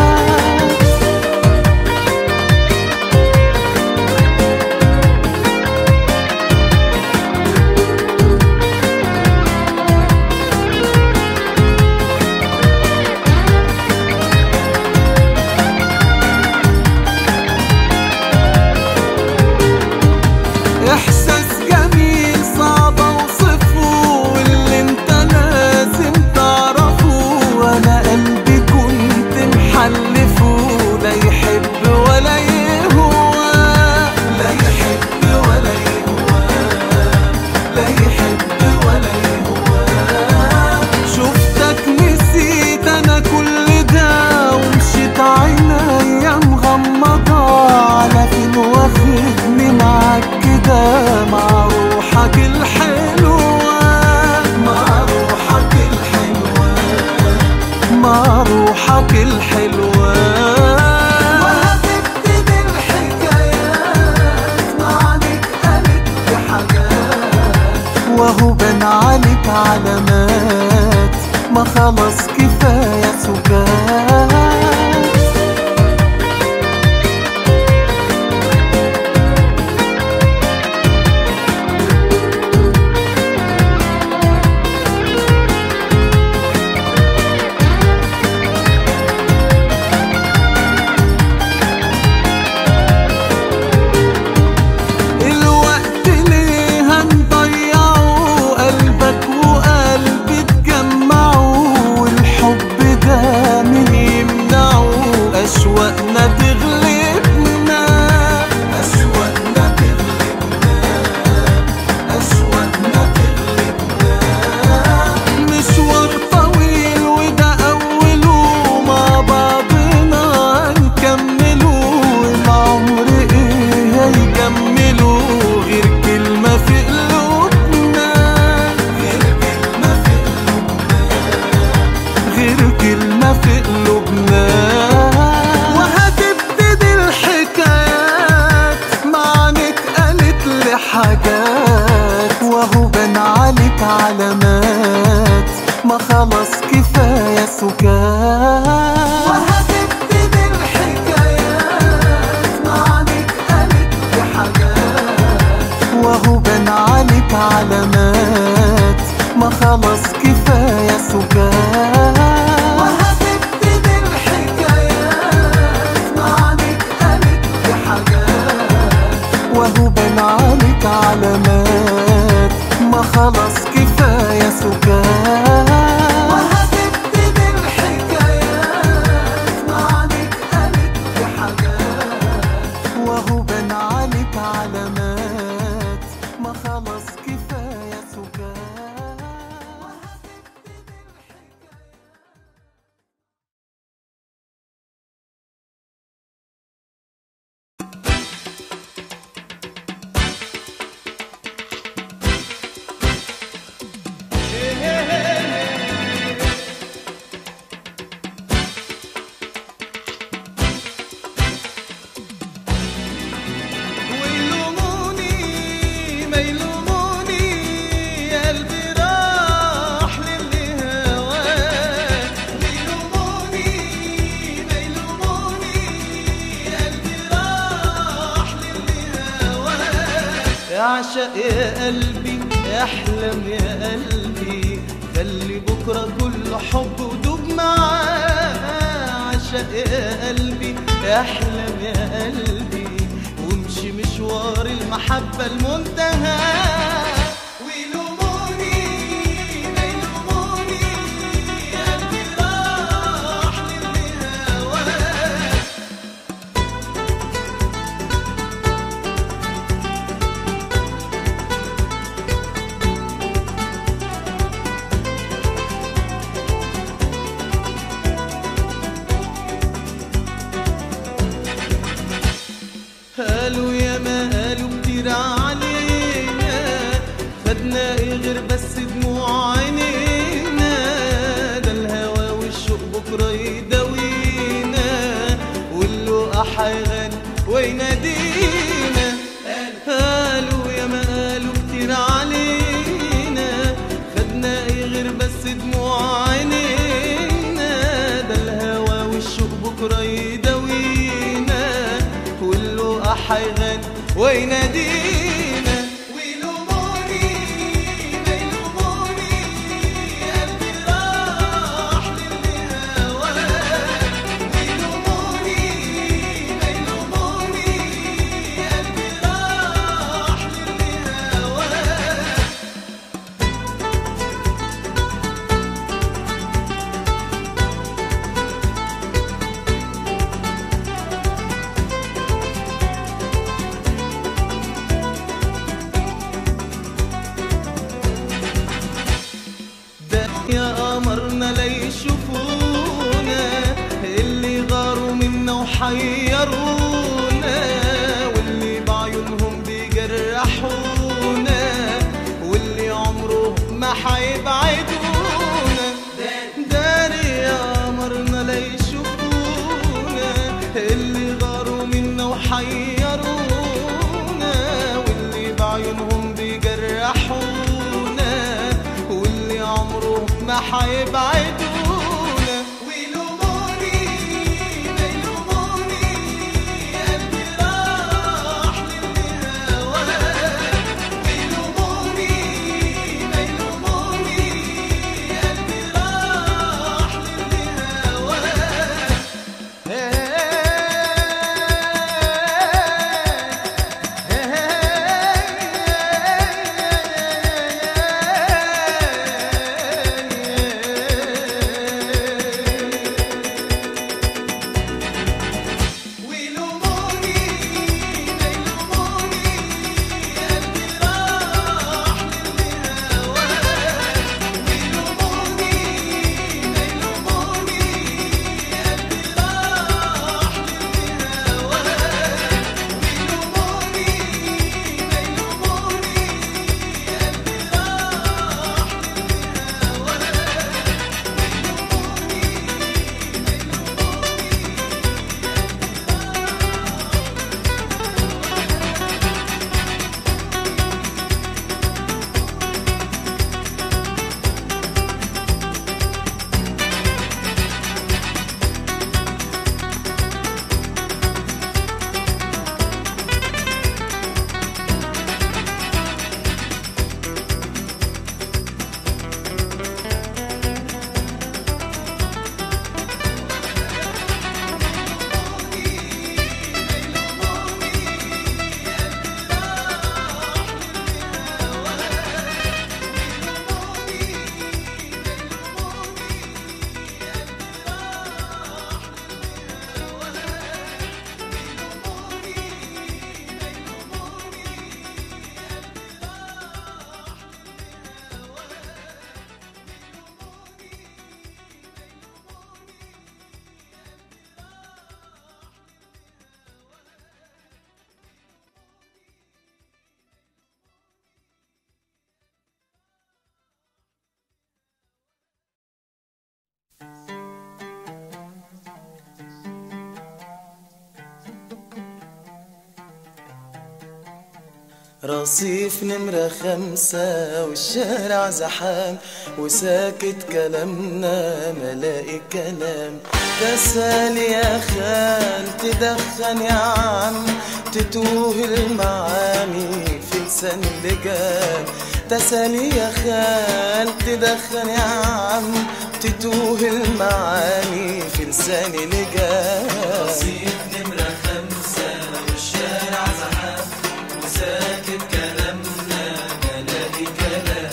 احساس جميل صعب اوصفه واللي انت لازم تعرفه وانا قلبي كنت محلفه لا يحب ولا يهوى لا يحب ولا يهوى لا يحب ولا يهوى شفتك نسيت انا كل ده ومشيت عينيا مغمضة على فين واخدني معاك كده مع روحك الحلوة مع روحك الحلوة مع روحك الحلوة وهتبتدي الحكايات معنك قالت لي حاجات وهو بان عليك علامات ما خلاص كفاية سكات الوقت ليه هنضيعه قلبك وقلبي اتجمعوا والحب ده مين يمنعه أشواقنا تغلبنا أشواقنا تغلبنا أشواقنا تغلبنا مشوار طويل وده أوله مع بعضنا هنكمله العمر إيه هيجمله غير كلمة في قلوبنا غير كلمة في قلوبنا غير كلمة في قلوبنا وهتبتدي الحكايات معنك قالت لي حاجات وهو بان عليك علامات ما خلاص كفاية سكات وهتبتدي الحكايات معنك قالت لي حاجات وهو بان عليك علامات ما خلاص كفاية سكات وهتبتدي الحكايات معنك قالت لي حاجات وهو بان عليك علامات ما خلاص كفاية سكات وهتبتدي الحكايات معنك قالت لي حاجات وهو بان عليك علامات ما خلاص كفاية سكات ويلوموني ما يلوموني قلبي راح للي هواه ويلوموني ما يلوموني قلبي راح للي هواه اعشق يا قلبي احلم يا قلبي خلي بكره كل حب ودوب معاه عشق يا قلبي احلم يا قلبي وامشي مشوار المحبة المنتهى ويلوموني ما يلوموني قلبي راح للي هواه حيغني وينادينا قالوا يا ما قالوا كتير علينا خدنا ايه غير بس دموع عينينا ده الهوى والشوق بكره يداوينا واللقا حيغني وينادينا ويلوموني ما يلوموني قلبي راح للي هواه ويلوموني ما يلوموني قلبي راح للي هواه ده يا قمرنا لا يشوفونا اللي غاروا منا وحيرونا واللي بعيونهم بيجرحونا واللي عمره ما حيبعدونا داري يا قمرنا لا يشوفونا اللي غاروا منا وحيرونا واللي بعيونهم بيجرحونا واللي عمره ما حيبعدونا ويلوموني ما يلوموني قلبي راح للي هواه ويلوموني ما يلوموني قلبي راح للي هواه ويلوموني ما يلوموني قلبي راح للي هواه ويلوموني ما يلوموني قلبي راح للي هواه ويلوموني ما يلوموني قلبي راح رصيف نمرة خمسة والشارع زحام وساكت كلامنا ملاقي كلام تسال يا خال تدخن يا عم تتوه المعاني في لسان اللجام تسال يا خال تدخن يا عم تتوه المعاني في لسان اللجام رصيف نمرة خمسة والشارع زحام وساكت كلامنا بلاقي كلام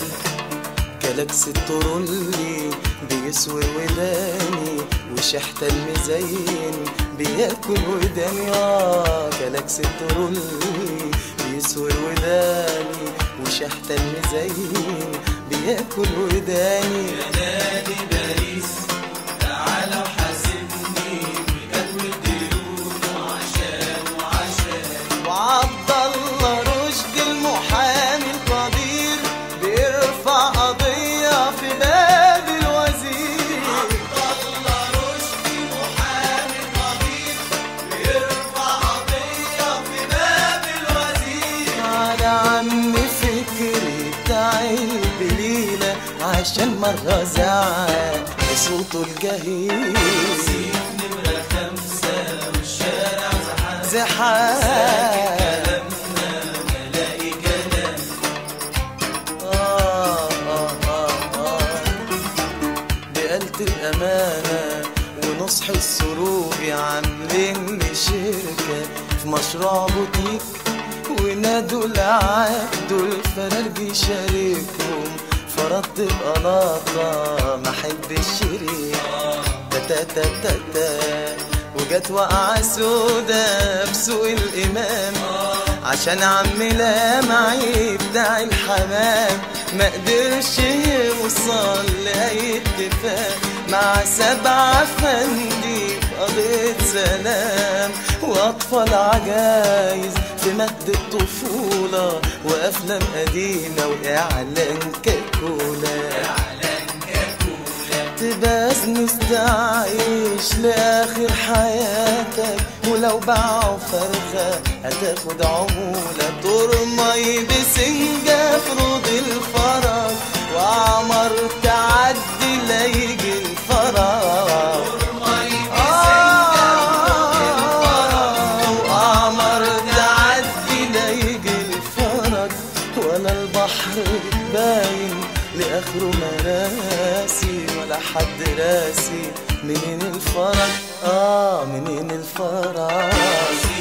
كلاكس الترولي بيسوي وداني وشحت المزين بياكل وداني اه كلاكس الترولي بيسوي وداني وشحت المزين بياكل وداني نادي باريس تعالى وحاسبني بجدول الديون وعشان وعشان وعبد الله رشدي المحامي القدير بيرفع قضية في باب الوزير الله رشدي محامي قدير بيرفع مرة زعق بصوته الجهيز رصيف نمرة خمسة والشارع زحام زحام كلامنا ملاقي كلام آه آه آه آه بقلت الأمانة ونصح السروج عاملين لي شركة في مشروع بوتيك ونادوا العبد الفرارجي شاركهم فرضت بقلاطة ما احب الشريك تا تا تا تا تا وجت وقعة سودا بسوق الإمام عشان عمي لامعي بتاع الحمام ما قدرش يوصل لأي اتفاق مع سبعة فندي في قضية سلام وأطفال عجايز في مهد الطفولة وأفلام قديمة وإعلان كاكولا تباز نستعيش لآخر حياتك ولو باعوا فرخة هتاخد عمولة ترمي بسنجة في روض الفرج وعمر تعدي ليجي الفرج وعمر تعدي ليجي الفرج ولا البحر باين لآخره مراسي ولا حد راسي منين الفرج اه منين الفرج